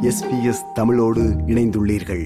SBS தமிழோடு இணைந்துள்ளீர்கள்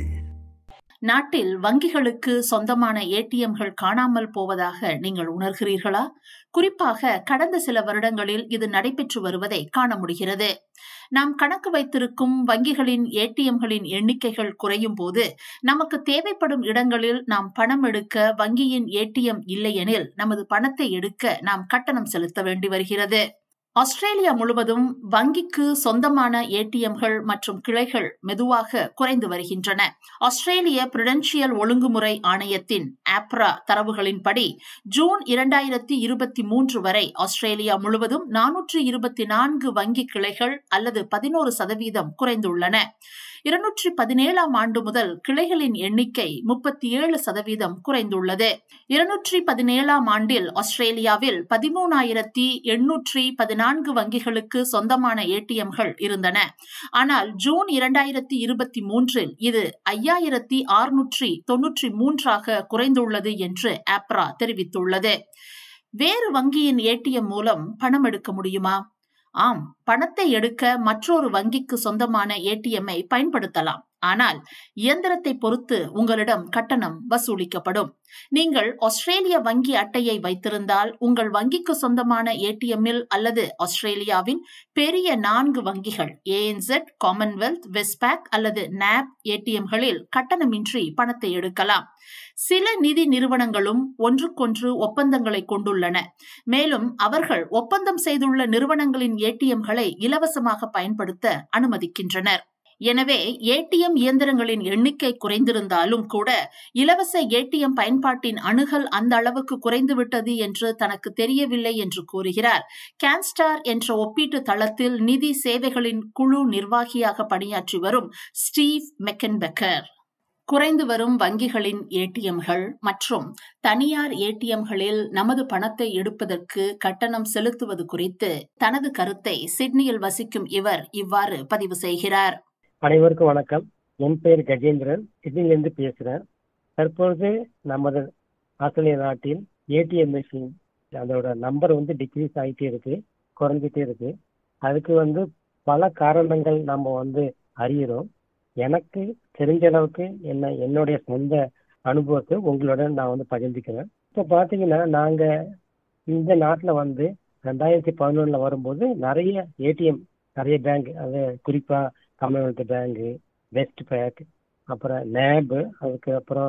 நாட்டில் வங்கிகளுக்கு சொந்தமான ஏடிஎம்கள் காணாமல் போவதாக நீங்கள் உணர்கிறீர்களா குறிப்பாக கடந்த சில வருடங்களில் இது நடைபெற்று வருவதை காண முடிகிறது நாம் கணக்கு வைத்திருக்கும் வங்கிகளின் ஏடிஎம்களின் எண்ணிக்கைகள் குறையும் போது நமக்கு தேவைப்படும் இடங்களில் நாம் பணம் எடுக்க வங்கியின் ஏடிஎம் இல்லையெனில் நமது பணத்தை எடுக்க நாம் கட்டணம் செலுத்த வேண்டி வருகிறது ஆஸ்திரேலியா முழுவதும் வங்கிக்கு சொந்தமான ஏடிஎம்கள் மற்றும் கிளைகள் மெதுவாக குறைந்து வருகின்றன ஆஸ்திரேலிய பிரிடென்ஷியல் ஒழுங்குமுறை ஆணையத்தின் ஆப்ரா தரவுகளின்படி ஜூன் இரண்டாயிரத்தி இருபத்தி மூன்று வரை ஆஸ்திரேலியா முழுவதும் நானூற்று இருபத்தி நான்கு வங்கி கிளைகள் அல்லது பதினோரு சதவீதம் குறைந்துள்ளன இருநூற்றி பதினேழாம் ஆண்டு முதல் கிளைகளின் எண்ணிக்கை முப்பத்தி ஏழு சதவீதம் குறைந்துள்ளது இருநூற்றி பதினேழாம் ஆண்டில் ஆஸ்திரேலியாவில் பதிமூணாயிரத்தி எண்ணூற்றி பதினான்கு வங்கிகளுக்கு சொந்தமான ஏடிஎம்கள் இருந்தன ஆனால் ஜூன் இரண்டாயிரத்தி இருபத்தி மூன்றில் இது ஐயாயிரத்தி அறுநூற்றி தொன்னூற்றி மூன்றாக குறைந்துள்ளது என்று ஆப்ரா தெரிவித்துள்ளது வேறு வங்கியின் ஏடிஎம் மூலம் பணம் எடுக்க முடியுமா ஆம் பணத்தை எடுக்க மற்றொரு வங்கிக்கு சொந்தமான ஏடிஎம்மை பயன்படுத்தலாம் ஆனால் இயந்திரத்தை பொறுத்து உங்களிடம் கட்டணம் வசூலிக்கப்படும் நீங்கள் ஆஸ்திரேலிய வங்கி அட்டையை வைத்திருந்தால் உங்கள் வங்கிக்கு சொந்தமான ஏடிஎம்மில் அல்லது ஆஸ்திரேலியாவின் பெரிய நான்கு வங்கிகள் ஏஎன்செட் காமன்வெல்த் வெஸ்பேக் அல்லது நாப் ஏடிஎம்களில் கட்டணமின்றி பணத்தை எடுக்கலாம் சில நிதி நிறுவனங்களும் ஒன்றுக்கொன்று ஒப்பந்தங்களை கொண்டுள்ளன மேலும் அவர்கள் ஒப்பந்தம் செய்துள்ள நிறுவனங்களின் ஏடிஎம்களை இலவசமாக பயன்படுத்த அனுமதிக்கின்றனர் எனவே ஏடிஎம் இயந்திரங்களின் எண்ணிக்கை குறைந்திருந்தாலும் கூட இலவச ஏடிஎம் பயன்பாட்டின் அணுகல் அந்த அளவுக்கு குறைந்துவிட்டது என்று தனக்கு தெரியவில்லை என்று கூறுகிறார் கேன்ஸ்டார் என்ற ஒப்பீட்டு தளத்தில் நிதி சேவைகளின் குழு நிர்வாகியாக பணியாற்றி வரும் ஸ்டீவ் மெக்கன்பெக்கர் குறைந்து வரும் வங்கிகளின் ஏடிஎம்கள் மற்றும் தனியார் ஏடிஎம்களில் நமது பணத்தை எடுப்பதற்கு கட்டணம் செலுத்துவது குறித்து தனது கருத்தை சிட்னியில் வசிக்கும் இவர் இவ்வாறு பதிவு செய்கிறார் அனைவருக்கும் வணக்கம் என் பெயர் கஜேந்திரன் சிட்னிலிருந்து பேசுகிறேன் தற்பொழுது நமது ஆஸ்திரேலிய நாட்டில் ஏடிஎம் மிஷின் அதோட நம்பர் வந்து டிக்ரீஸ் ஆகிட்டே இருக்கு குறைஞ்சிட்டே இருக்கு அதுக்கு வந்து பல காரணங்கள் நம்ம வந்து அறிகிறோம் எனக்கு தெரிஞ்ச அளவுக்கு என்ன என்னுடைய சொந்த அனுபவத்தை உங்களோட நான் வந்து பகிர்ந்துக்கிறேன் இப்போ பார்த்தீங்கன்னா நாங்கள் இந்த நாட்டில் வந்து ரெண்டாயிரத்தி பதினொன்றில் வரும்போது நிறைய ஏடிஎம் நிறைய பேங்க் அது குறிப்பாக காமன்வெல்த் பேங்கு வெஸ்ட் பேங்க் அப்புறம் நேபு அதுக்கப்புறம்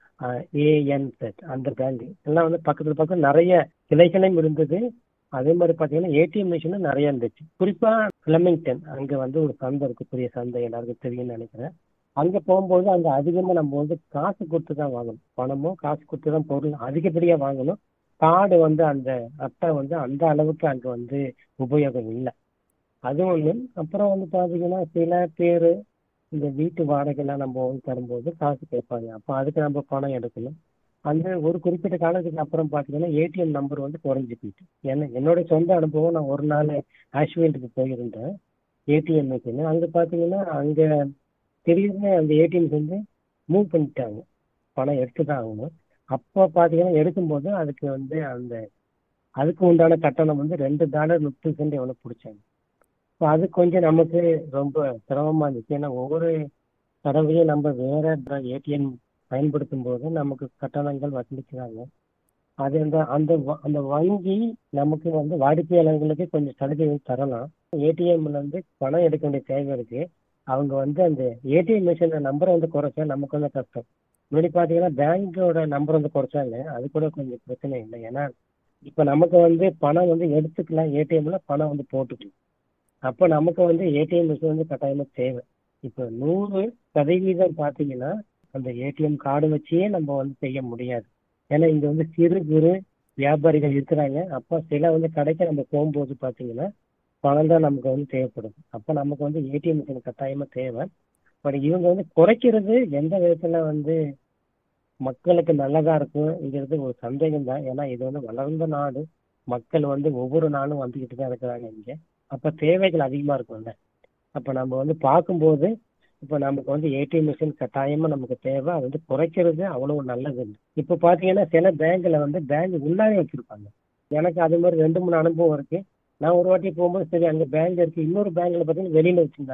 ஏஎன் செட் அந்த பேங்க் எல்லாம் வந்து பக்கத்தில் பக்கம் நிறைய கிளைகளும் இருந்தது அதே மாதிரி பார்த்தீங்கன்னா ஏடிஎம் மிஷினும் நிறைய இருந்துச்சு குறிப்பாக ஃபிளமிங்டன் அங்கே வந்து ஒரு சந்தை இருக்கு பெரிய சந்தை எல்லாருக்கும் தெரியும்னு நினைக்கிறேன் அங்கே போகும்போது அங்கே அதிகமாக நம்ம வந்து காசு கொடுத்து தான் வாங்கணும் பணமோ காசு கொடுத்து தான் பொருள் அதிகப்படியாக வாங்கணும் கார்டு வந்து அந்த அட்டை வந்து அந்த அளவுக்கு அங்கே வந்து உபயோகம் இல்லை அது ஒன்று அப்புறம் வந்து பார்த்தீங்கன்னா சில பேர் இந்த வீட்டு வாடகைலாம் நம்ம வந்து தரும்போது காசு கேட்பாங்க அப்போ அதுக்கு நம்ம பணம் எடுக்கணும் அந்த ஒரு குறிப்பிட்ட காலத்துக்கு அப்புறம் பார்த்தீங்கன்னா ஏடிஎம் நம்பர் வந்து குறைஞ்சி போயிட்டு ஏன்னா என்னோட சொந்த அனுபவம் நான் ஒரு நாள் ஆஷ்வீல்டுக்கு போயிருந்தேன் ஏடிஎம் மிஷின் அங்கே பார்த்தீங்கன்னா அங்கே திடீர்னு அந்த ஏடிஎம்ஸ் வந்து மூவ் பண்ணிட்டாங்க பணம் எடுத்து தான் ஆகணும் அப்போ பார்த்தீங்கன்னா எடுக்கும்போது அதுக்கு வந்து அந்த அதுக்கு உண்டான கட்டணம் வந்து ரெண்டு டாலர் முப்பது சென்ட் எவ்வளோ பிடிச்சாங்க ஸோ அது கொஞ்சம் நமக்கு ரொம்ப சிரமமாக இருந்துச்சு ஏன்னா ஒவ்வொரு தடவையும் நம்ம வேற ஏடிஎம் பயன்படுத்தும் போது நமக்கு கட்டணங்கள் வசூலிக்கிறாங்க அது அந்த அந்த அந்த வங்கி நமக்கு வந்து வாடிக்கையாளர்களுக்கு கொஞ்சம் சலுகைகள் தரலாம் ஏடிஎம்ல வந்து பணம் எடுக்க வேண்டிய தேவை இருக்கு அவங்க வந்து அந்த ஏடிஎம் மிஷின் நம்பரை வந்து குறைச்சா நமக்கு வந்து கஷ்டம் முன்னாடி பார்த்தீங்கன்னா பேங்கோட நம்பர் வந்து குறைச்சாங்க அது கூட கொஞ்சம் பிரச்சனை இல்லை ஏன்னா இப்போ நமக்கு வந்து பணம் வந்து எடுத்துக்கலாம் ஏடிஎம்ல பணம் வந்து போட்டுக்கலாம் அப்போ நமக்கு வந்து ஏடிஎம் மிஷின் வந்து கட்டாயமாக தேவை இப்போ நூறு சதவீதம் பார்த்தீங்கன்னா அந்த ஏடிஎம் கார்டு வச்சே நம்ம வந்து செய்ய முடியாது ஏன்னா இங்கே வந்து சிறு குறு வியாபாரிகள் இருக்கிறாங்க அப்போ சில வந்து கடைக்கு நம்ம போகும்போது பார்த்தீங்கன்னா பணம் தான் நமக்கு வந்து தேவைப்படும் அப்போ நமக்கு வந்து ஏடிஎம் மிஷின் கட்டாயமாக தேவை பட் இவங்க வந்து குறைக்கிறது எந்த விதத்தில் வந்து மக்களுக்கு நல்லதாக இருக்குங்கிறது ஒரு சந்தேகம் தான் ஏன்னா இது வந்து வளர்ந்த நாடு மக்கள் வந்து ஒவ்வொரு நாளும் வந்துக்கிட்டு தான் இருக்கிறாங்க இங்கே அப்போ தேவைகள் அதிகமாக இருக்கும்ல அப்போ நம்ம வந்து பார்க்கும்போது இப்போ நமக்கு வந்து ஏடிஎம் மிஷின் கட்டாயமாக நமக்கு தேவை அது வந்து குறைக்கிறது அவ்வளோ நல்லது இல்லை இப்போ பார்த்தீங்கன்னா சில பேங்க்கில் வந்து பேங்க் உள்ளாரே வச்சுருப்பாங்க எனக்கு அது மாதிரி ரெண்டு மூணு அனுபவம் இருக்குது நான் ஒரு வாட்டி போகும்போது சரி அங்கே பேங்க் இருக்குது இன்னொரு பேங்க்கில் பார்த்தீங்கன்னா வெளியில் வச்சுருந்தாங்க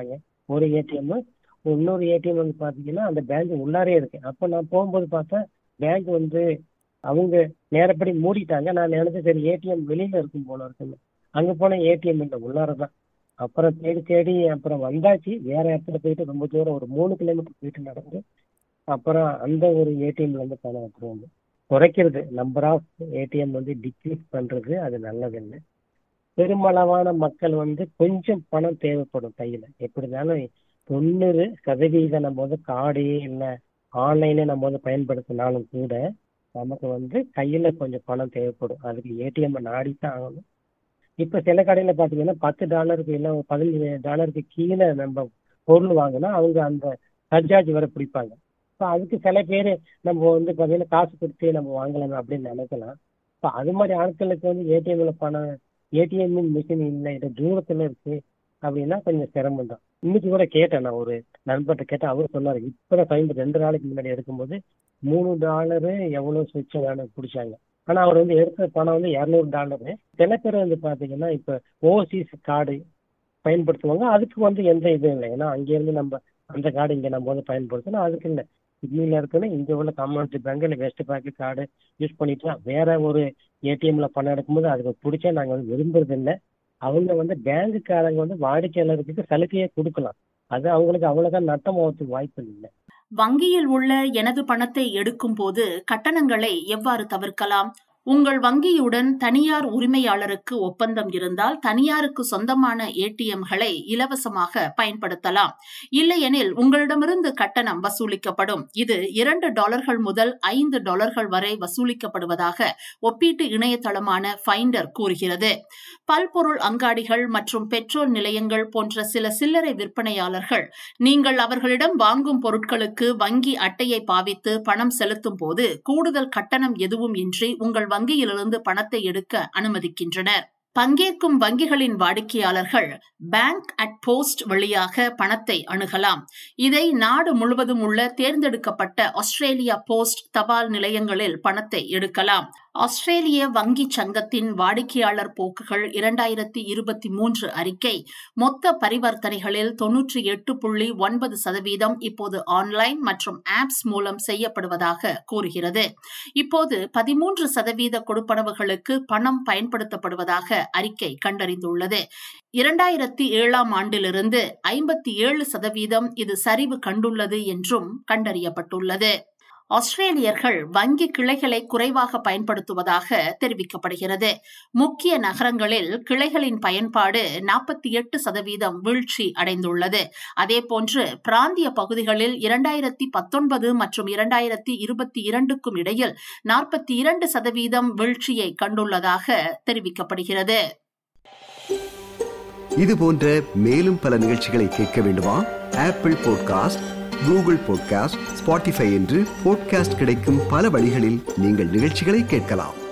ஒரு ஏடிஎம் இன்னொரு ஏடிஎம் வந்து பாத்தீங்கன்னா அந்த பேங்க் உள்ளாரே இருக்கு அப்ப நான் போகும்போது பார்த்தா பேங்க் வந்து அவங்க நேரப்படி மூடிட்டாங்க நான் நினைச்சேன் சரி ஏடிஎம் வெளியில இருக்கும் போல இருக்குன்னு அங்க போன ஏடிஎம் இல்லை உள்ளார தான் அப்புறம் தேடி தேடி அப்புறம் வந்தாச்சு வேற இடத்துல போயிட்டு ரொம்ப தூரம் ஒரு மூணு கிலோமீட்டர் போயிட்டு நடந்து அப்புறம் அந்த ஒரு ஏடிஎம்ல இருந்து பணம் எடுத்துட்டு வந்து குறைக்கிறது நம்பர் ஆஃப் ஏடிஎம் வந்து டிக்ரீஸ் பண்றது அது நல்லதில்லை பெருமளவான மக்கள் வந்து கொஞ்சம் பணம் தேவைப்படும் கையில எப்படி இருந்தாலும் தொண்ணூறு சதவீதம் நம்ம வந்து கார்டே இல்லை ஆன்லைனே நம்ம வந்து பயன்படுத்தினாலும் கூட நமக்கு வந்து கையில கொஞ்சம் பணம் தேவைப்படும் அதுக்கு ஏடிஎம் நாடித்தான் ஆகணும் இப்ப சில கடையில பாத்தீங்கன்னா பத்து டாலருக்கு இல்லை பதினஞ்சு டாலருக்கு கீழே நம்ம பொருள் வாங்கினா அவங்க அந்த சர்ஜார்ஜ் வர பிடிப்பாங்க இப்போ அதுக்கு சில பேர் நம்ம வந்து பார்த்தீங்கன்னா காசு கொடுத்து நம்ம வாங்கலாம் அப்படின்னு நினைக்கலாம் இப்போ அது மாதிரி ஆட்களுக்கு வந்து ஏடிஎம்ல பணம் ஏடிஎம் மிஷின் இல்லை இது தூரத்துல இருக்கு அப்படின்னா கொஞ்சம் சிரமம் தான் இன்னைக்கு கூட கேட்டேன் நான் ஒரு நண்பர்கிட்ட கேட்டேன் அவர் சொன்னாரு இப்போ சைன் ரெண்டு நாளைக்கு முன்னாடி எடுக்கும்போது மூணு டாலரு எவ்வளவு சுவிட்ச் வேணும் பிடிச்சாங்க ஆனா அவர் வந்து எடுத்த பணம் வந்து இரநூறு டாலரு சில பேர் வந்து பாத்தீங்கன்னா இப்ப ஓவர்சீஸ் கார்டு பயன்படுத்துவாங்க அதுக்கு வந்து எந்த இதுவும் இல்லை ஏன்னா அங்கேருந்து நம்ம அந்த கார்டு இங்க நம்ம வந்து பயன்படுத்தணும் அதுக்கு இல்லை சிட்னில இருக்குன்னு இங்க உள்ள கம்யூனிட்டி பேங்க் இல்லை வெஸ்ட் பேங்க் கார்டு யூஸ் பண்ணிட்டு வேற ஒரு ஏடிஎம்ல பணம் எடுக்கும்போது அதுக்கு பிடிச்சா நாங்க வந்து விரும்புறது இல்லை அவங்க வந்து பேங்குக்காரங்க வந்து வாடிக்கையாளருக்கு சலுகையை கொடுக்கலாம் அது அவங்களுக்கு அவ்வளவுதான் நட்டம் ஆகிறதுக்கு வாய்ப்பு இல்லை வங்கியில் உள்ள எனது பணத்தை எடுக்கும் போது கட்டணங்களை எவ்வாறு தவிர்க்கலாம் உங்கள் வங்கியுடன் தனியார் உரிமையாளருக்கு ஒப்பந்தம் இருந்தால் தனியாருக்கு சொந்தமான ஏடிஎம்களை இலவசமாக பயன்படுத்தலாம் இல்லையெனில் உங்களிடமிருந்து கட்டணம் வசூலிக்கப்படும் இது இரண்டு டாலர்கள் முதல் ஐந்து டாலர்கள் வரை வசூலிக்கப்படுவதாக ஒப்பீட்டு இணையதளமான ஃபைண்டர் கூறுகிறது பல்பொருள் அங்காடிகள் மற்றும் பெட்ரோல் நிலையங்கள் போன்ற சில சில்லறை விற்பனையாளர்கள் நீங்கள் அவர்களிடம் வாங்கும் பொருட்களுக்கு வங்கி அட்டையை பாவித்து பணம் செலுத்தும் போது கூடுதல் கட்டணம் எதுவும் இன்றி உங்கள் வங்கியிலிருந்து பணத்தை எடுக்க அனுமதிக்கின்றனர் பங்கேற்கும் வங்கிகளின் வாடிக்கையாளர்கள் பேங்க் அட் போஸ்ட் வழியாக பணத்தை அணுகலாம் இதை நாடு முழுவதும் உள்ள தேர்ந்தெடுக்கப்பட்ட ஆஸ்திரேலியா போஸ்ட் தபால் நிலையங்களில் பணத்தை எடுக்கலாம் ஆஸ்திரேலிய வங்கி சங்கத்தின் வாடிக்கையாளர் போக்குகள் இரண்டாயிரத்தி இருபத்தி மூன்று அறிக்கை மொத்த பரிவர்த்தனைகளில் தொன்னூற்றி எட்டு புள்ளி ஒன்பது சதவீதம் இப்போது ஆன்லைன் மற்றும் ஆப்ஸ் மூலம் செய்யப்படுவதாக கூறுகிறது இப்போது பதிமூன்று சதவீத கொடுப்பனவுகளுக்கு பணம் பயன்படுத்தப்படுவதாக அறிக்கை கண்டறிந்துள்ளது இரண்டாயிரத்தி ஏழாம் ஆண்டிலிருந்து ஐம்பத்தி ஏழு சதவீதம் இது சரிவு கண்டுள்ளது என்றும் கண்டறியப்பட்டுள்ளது ஆஸ்திரேலியர்கள் வங்கி கிளைகளை குறைவாக பயன்படுத்துவதாக தெரிவிக்கப்படுகிறது முக்கிய நகரங்களில் கிளைகளின் பயன்பாடு நாற்பத்தி எட்டு சதவீதம் வீழ்ச்சி அடைந்துள்ளது அதேபோன்று பிராந்திய பகுதிகளில் இரண்டாயிரத்தி பத்தொன்பது மற்றும் இரண்டாயிரத்தி இருபத்தி இரண்டுக்கும் இடையில் நாற்பத்தி இரண்டு சதவீதம் வீழ்ச்சியை கண்டுள்ளதாக தெரிவிக்கப்படுகிறது இது போன்ற மேலும் பல நிகழ்ச்சிகளை கேட்க வேண்டுமா Apple podcast Google podcast Spotify என்று பாட்காஸ்ட் கிடைக்கும் பல வழிகளில் நீங்கள் நிகழ்ச்சிகளை கேட்கலாம்